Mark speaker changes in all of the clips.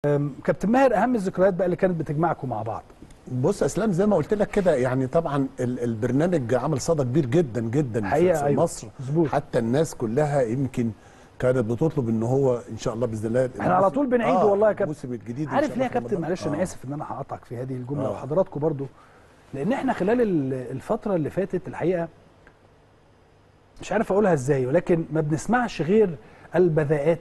Speaker 1: كابتن ماهر اهم الذكريات بقى اللي كانت بتجمعكم مع بعض
Speaker 2: بص يا اسلام زي ما قلت لك كده يعني طبعا ال- البرنامج عمل صدى كبير جدا جدا في-
Speaker 1: حقيقة
Speaker 2: في
Speaker 1: أيوة.
Speaker 2: مصر
Speaker 1: مظبوط.
Speaker 2: حتى الناس كلها يمكن كانت بتطلب ان هو ان شاء الله باذن الله
Speaker 1: احنا على طول بنعيده والله يا كابتن.
Speaker 2: الموسم الجديد إن شاء
Speaker 1: عارف
Speaker 2: الله
Speaker 1: ليه يا
Speaker 2: في
Speaker 1: كابتن
Speaker 2: رمضان.
Speaker 1: معلش انا
Speaker 2: آه.
Speaker 1: اسف ان انا هقطعك في هذه الجمله
Speaker 2: آه.
Speaker 1: وحضراتكم برضو لان احنا خلال ال- الفتره اللي فاتت الحقيقه مش عارف اقولها ازاي ولكن ما بنسمعش غير البذاءات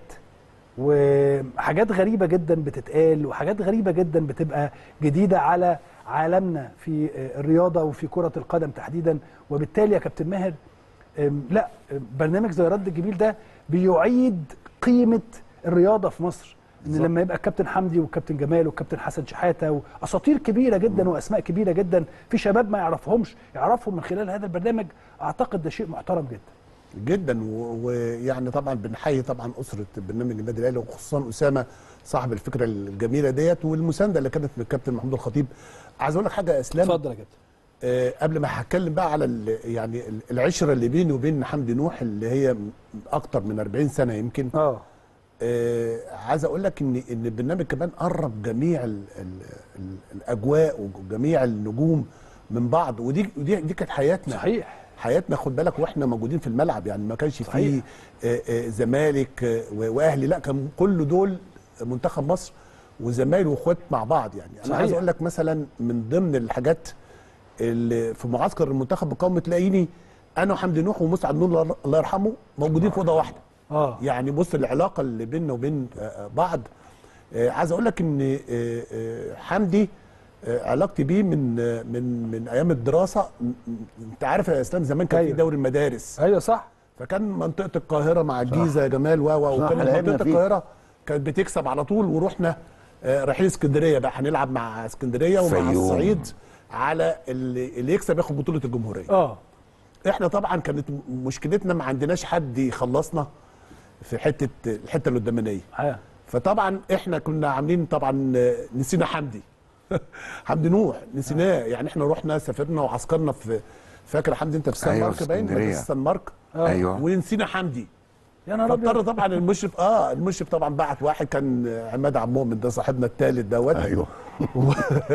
Speaker 1: وحاجات غريبه جدا بتتقال وحاجات غريبه جدا بتبقى جديده على عالمنا في الرياضه وفي كره القدم تحديدا وبالتالي يا كابتن ماهر أم، لا أم، برنامج زي رد الجميل ده بيعيد قيمه الرياضه في مصر ان
Speaker 2: بالظبط.
Speaker 1: لما يبقى الكابتن حمدي والكابتن جمال والكابتن حسن شحاته واساطير كبيره جدا واسماء كبيره جدا في شباب ما يعرفهمش يعرفهم من خلال هذا البرنامج اعتقد ده شيء محترم جدا
Speaker 2: جدا و- ويعني طبعا بنحيي طبعا اسره برنامج النادي الاهلي وخصوصا اسامه صاحب الفكره الجميله ديت والمسانده اللي كانت من الكابتن محمود الخطيب عايز اقول لك حاجه يا اسلام
Speaker 1: اتفضل يا كابتن
Speaker 2: آه، قبل ما هتكلم بقى على ال- يعني ال- العشره اللي بيني وبين حمدي نوح اللي هي م- اكتر من 40 سنه يمكن
Speaker 1: اه
Speaker 2: آه، عايز اقول لك ان ان البرنامج كمان قرب جميع ال ال ال الاجواء وجميع النجوم من بعض ودي ودي دي كانت حياتنا
Speaker 1: صحيح
Speaker 2: حياتنا خد بالك واحنا موجودين في الملعب يعني ما كانش فيه
Speaker 1: صحيح.
Speaker 2: آه، آه، زمالك آه، و- واهلي لا كان كل دول منتخب مصر وزمايل واخوات مع بعض يعني انا
Speaker 1: صحيح.
Speaker 2: عايز اقول لك مثلا من ضمن الحاجات اللي في معسكر المنتخب القومي تلاقيني انا وحمدي نوح ومسعد نور الله- الله يرحمه موجودين في اوضه واحده
Speaker 1: اه
Speaker 2: يعني بص العلاقه اللي بيننا وبين آه، آه، بعض آه، عايز اقول لك ان آه، آه، حمدي آه، علاقتي بيه من آه، من من ايام الدراسه م- م- انت عارف يا اسلام زمان كان في
Speaker 1: أيوة.
Speaker 2: دوري المدارس
Speaker 1: ايوه صح
Speaker 2: فكان منطقه القاهره مع الجيزه يا جمال و و
Speaker 3: صح،
Speaker 2: وكانت
Speaker 3: لعبنا
Speaker 2: منطقه
Speaker 3: فيه.
Speaker 2: القاهره كانت بتكسب على طول ورحنا آه، رايحين اسكندريه بقى هنلعب مع اسكندريه ومع
Speaker 3: فيوم.
Speaker 2: الصعيد على اللي, اللي يكسب ياخد بطوله الجمهوريه
Speaker 1: اه
Speaker 2: احنا طبعا كانت م- مشكلتنا ما عندناش حد يخلصنا في حته الحته القدامانيه
Speaker 1: آه.
Speaker 2: فطبعا احنا كنا عاملين طبعا آه، نسينا حمدي حمدي نوح نسيناه يعني احنا رحنا سافرنا وعسكرنا في فاكر حمدي انت في سان
Speaker 3: أيوة،
Speaker 2: مارك
Speaker 3: في
Speaker 2: باين
Speaker 3: اسكندرية.
Speaker 2: مدرسة سان مارك
Speaker 1: آه.
Speaker 3: ايوه
Speaker 2: ونسينا حمدي
Speaker 1: يا نهار
Speaker 2: فاضطر
Speaker 1: ابيض
Speaker 2: طبعا المشرف اه المشرف طبعا بعت واحد كان عماد عبد المؤمن ده صاحبنا الثالث دوت
Speaker 3: ايوه
Speaker 2: و...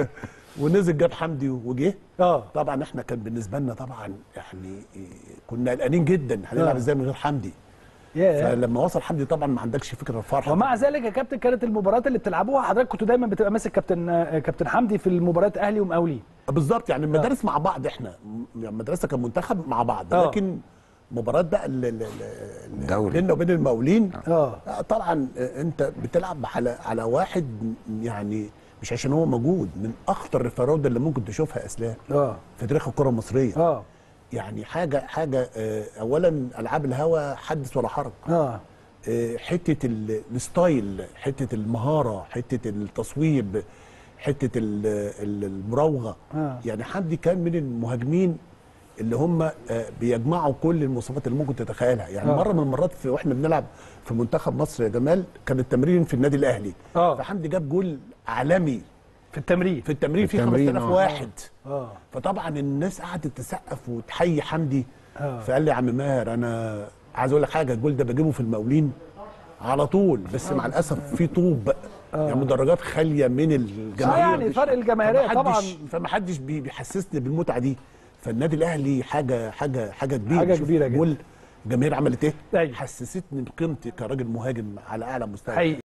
Speaker 2: ونزل جاب حمدي وجه
Speaker 1: اه
Speaker 2: طبعا احنا كان بالنسبه لنا طبعا يعني إيه، كنا قلقانين جدا هنلعب
Speaker 1: آه.
Speaker 2: ازاي من غير حمدي
Speaker 1: يا
Speaker 2: فلما وصل حمدي طبعا ما عندكش فكره الفرحه
Speaker 1: ومع ذلك يا كابتن كانت المباريات اللي بتلعبوها حضرتك كنتوا دايما بتبقى ماسك كابتن آه، كابتن حمدي في المباريات اهلي ومقاولين
Speaker 2: بالظبط يعني المدارس مع بعض احنا م- يعني المدرسه كان منتخب مع بعض
Speaker 1: آه.
Speaker 2: لكن مباراه بقى ال- ال- ال- ال-
Speaker 3: الدوري.
Speaker 2: بيننا وبين المقاولين
Speaker 1: اه
Speaker 2: آه، طبعا آه، انت بتلعب على على واحد يعني مش عشان هو موجود من اخطر الفراوده اللي ممكن تشوفها يا اسلام
Speaker 1: اه
Speaker 2: في تاريخ الكره المصريه
Speaker 1: اه
Speaker 2: يعني حاجه حاجه آه، اولا العاب الهوا حدث ولا حرج
Speaker 1: اه
Speaker 2: آه، حته ال- الستايل حته المهاره حته التصويب حته ال- ال- المراوغه
Speaker 1: آه.
Speaker 2: يعني حمدي كان من المهاجمين اللي هم آه، بيجمعوا كل المواصفات اللي ممكن تتخيلها يعني
Speaker 1: آه.
Speaker 2: مره من المرات في واحنا بنلعب في منتخب مصر يا جمال كان التمرين في النادي الاهلي
Speaker 1: آه.
Speaker 2: فحمدي جاب جول عالمي
Speaker 1: في التمرين
Speaker 2: في التمرين
Speaker 3: في
Speaker 2: فيه
Speaker 3: التمرين،
Speaker 2: 5000
Speaker 3: آه.
Speaker 2: واحد
Speaker 1: اه
Speaker 2: فطبعا الناس قعدت تسقف وتحيي حمدي
Speaker 1: آه.
Speaker 2: فقال لي يا عم ماهر انا عايز اقول لك حاجه الجول ده بجيبه في المقاولين على طول بس مع الاسف في طوب يعني مدرجات خاليه من الجماهير
Speaker 1: اه يعني فرق الجماهيريه
Speaker 2: فمحدش-
Speaker 1: طبعا
Speaker 2: فمحدش بي- بيحسسني بالمتعه دي فالنادي الاهلي حاجه حاجه حاجه كبيره
Speaker 1: حاجة
Speaker 2: شوف
Speaker 1: كبيرة جدا.
Speaker 2: الجول الجماهير عملت ايه؟
Speaker 1: أيوة.
Speaker 2: حسستني بقيمتي كراجل مهاجم على اعلى مستوى
Speaker 1: حقيقي